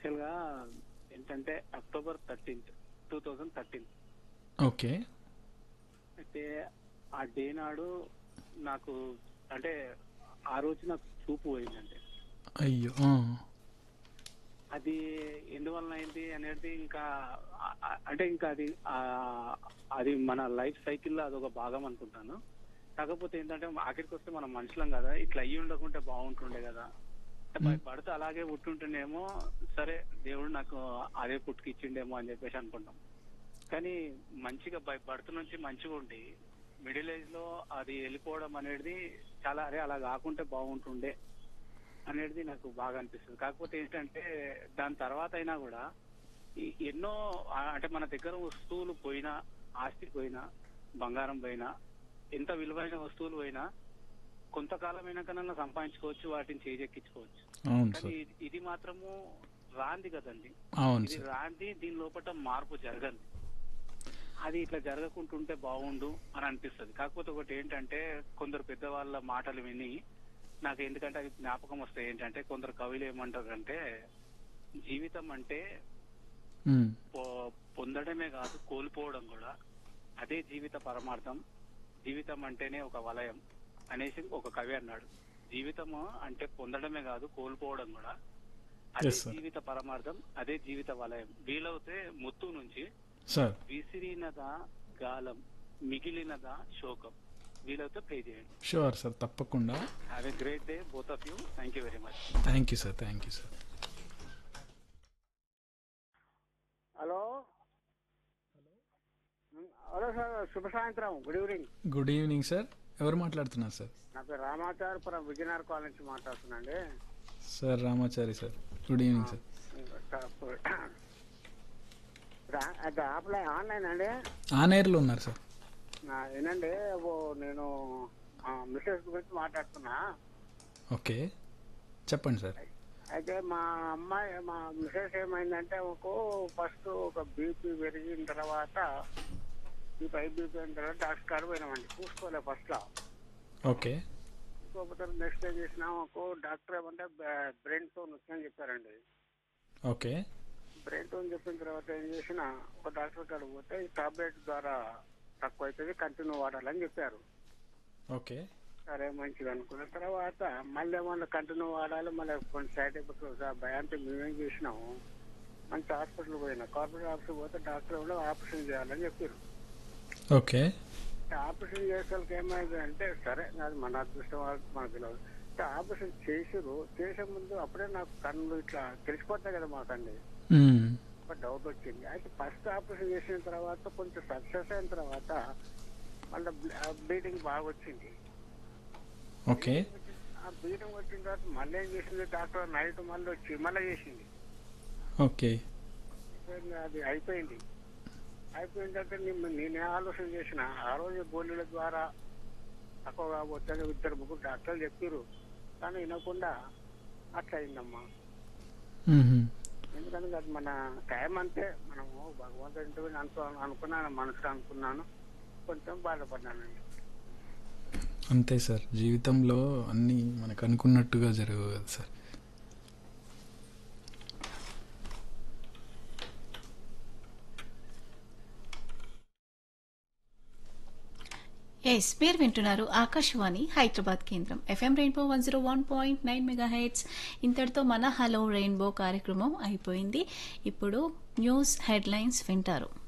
Actual గా ఏంటంటే October thirteenth two thousand thirteen okay అయితే ఆ డే నాడు నాకు అంటే ఆ రోజు నాకు చూపు పోయిందండి అయ్యో ఆ. అది ఎందువల్ల అయింది అనేది ఇంకా ఆ- ఆ- అంటే ఇంకా అది ఆ, అది మన లైఫ్ సైకిల్లో అదొక భాగం అనుకుంటాను కాకపోతే ఏంటంటే ఆఖరికి వస్తే మనం మనుషులం కదా ఇట్లా అయ్యి ఉండకుంటే బాగుంటుండే కదా మ్మ్. పడితే అలాగే పుట్టుంటేనేమో సరే దేవుడు నాకు అదే పుట్టుకిచ్చిండేమో అని చెప్పేసి అనుకుంటాం కానీ మంచిగా బై బర్త్ నుంచి మంచిగా ఉండి మిడిల్ ఏజ్ లో అది వెళ్ళిపోవడం అనేది చాలా అరే అలా కాకుంటే బాగుంటుండే అనేది నాకు బాగా అనిపిస్తుంది కాకపోతే ఏంటంటే దాని తర్వాత అయినా కూడా ఈ- ఎన్నో ఆ, అంటే మన దగ్గర వస్తువులు పోయినా ఆస్తి పోయినా బంగారం పోయినా ఎంత విలువైన వస్తువులు పోయినా కొంతకాలమైన కన్నా సంపాదించుకోవచ్చు వాటిని చేజెక్కించుకోవచ్చు అవును కానీ సార్ ఇది- ఇది మాత్రము రాంది కదండి అవును ఇది సార్ రాంది దీని లోపల మార్పు జరగదు అది ఇట్లా జరగకుంటుంటే బాగుండు అని అనిపిస్తుంది కాకపోతే ఒకటి ఏంటంటే కొందరు పెద్దవాళ్ళ మాటలు విని నాకు ఎందుకంటే అది జ్ఞాపకం వస్తే ఏంటంటే కొందరు కవులు ఏమంటారంటే జీవితం అంటే ఉమ్. పొ- పొందడమే కాదు కోల్పోవడం కూడా అదే జీవిత పరమార్థం జీవితం అంటేనే ఒక వలయం అనేసి ఒక కవి అన్నాడు జీవితము అంటే పొందడమే కాదు కోల్పోవడం కూడా అదే Yes, sir. జీవిత పరమార్థం అదే జీవిత వలయం వీలవుతే ముత్తు నుంచి సార్ విసిరినదా గాలం మిగిలినదా శోకం వీలవుతే ప్లే చేయండి షూర్ సార్ తప్పకుండా have a great day both of you thank you very much thank you sir thank you sir hello hello sir శుభ సాయంత్రం good evening good evening sir ఎవరు మాట్లాడుతున్నారు సార్ నా పేరు రామాచారపురం విజయనగర్ కాలనీ నుంచి మాట్లాడుతున్నాండి sir Ramachari sir good evening sir రా- అది ఆఫ్లైన్ ఆన్లైన్ అండి ఆన్ ఎయిర్లో ఉన్నారు సార్ నా ఏనండి ఓ నేను మిస్సెస్ గురించి మాట్లాడుతున్నా ఓకే చెప్పండి సార్ అయితే మా అమ్మాయి మా మిస్సెస్ ఏమైందంటే ఒక ఫస్ట్ ఒక బీపీ పెరిగిన తర్వాత బీపీ హై బీపీ అయిన తర్వాత డాక్టర్ గారు పోయినామండి చూసుకోలే ఫస్ట్లో ఓకే ఇంకొకటి నెక్స్ట్ ఏం చేసినా ఒక డాక్టర్ ఏమంటే బ్రెయిన్ స్టోన్ వచ్చిందని చెప్పారండి ఓకే బ్రెయిన్ స్టోన్ చెప్పిన తర్వాత ఏం చేసిన ఒక డాక్టర్ కాడ పోతే ఈ టాబ్లెట్ ద్వారా తక్కువ అవుతుంది కంటిన్యూ వాడాలని చెప్పారు ఓకే సరే మంచిది అనుకున్న తర్వాత మళ్ళీ ఏమన్నా కంటిన్యూ వాడాలి మళ్ళీ కొన్ని సైడ్ ఎఫెక్ట్స్ భయాంతో మేమేం చేసినాము మంచి హాస్పిటల్ పోయినా కార్పొరేట్ హాస్పిటల్ పోతే డాక్టర్ కూడా ఆపరేషన్ చేయాలని చెప్పారు ఓకే ఆపరేషన్ చేసేకి ఏమైంది అంటే సరే నాది మన అదృష్టం వాళ్ళకి మనకు తెలియదు అంటే ఆపరేషన్ చేసిరు చేసే ముందు అప్పుడే నాకు కన్నులు ఇట్లా తెలిసిపోతాయి కదా మాకండి మ్మ్. ఒక డౌట్ వచ్చింది అయితే ఫస్ట్ ఆపరేషన్ చేసిన తర్వాత కొంచెం సక్సెస్ అయిన తర్వాత మళ్ళీ బ్లీడింగ్ బాగా వచ్చింది ఓకే ఆ బ్లీడింగ్ వచ్చిన తర్వాత మళ్ళీ ఏం చేసింది డాక్టర్ నైట్ మళ్ళీ వచ్చి మళ్ళీ చేసింది ఓకే ఇంకా అది అయిపోయింది అయిపోయిన తర్వాత నేను నేనే ఆలోచన చేసిన ఆ రోజు గోళీల ద్వారా తక్కువ కాబోతే ఇద్దరు ముగ్గురు డాక్టర్లు చెప్పారు కానీ వినకుండా అట్లా అయిందమ్మా మ్మ్. ఎందుకంటే అది మన టైం అంతే మనము భగవంతుడి అనుకో అనుకున్నాను మనసులో అనుకున్నాను కొంచెం బాధపడ్డానండి అంతే సార్ జీవితంలో అన్నీ మనకు అనుకున్నట్టుగా జరగవు కదా సార్ ఎస్ మీరు వింటున్నారు ఆకాశవాణి హైదరాబాద్ కేంద్రం FM rainbow one zero one point nine megahertz ఇంతటితో మన హలో రెయిన్బో కార్యక్రమం అయిపోయింది ఇప్పుడు న్యూస్ హెడ్లైన్స్ వింటారు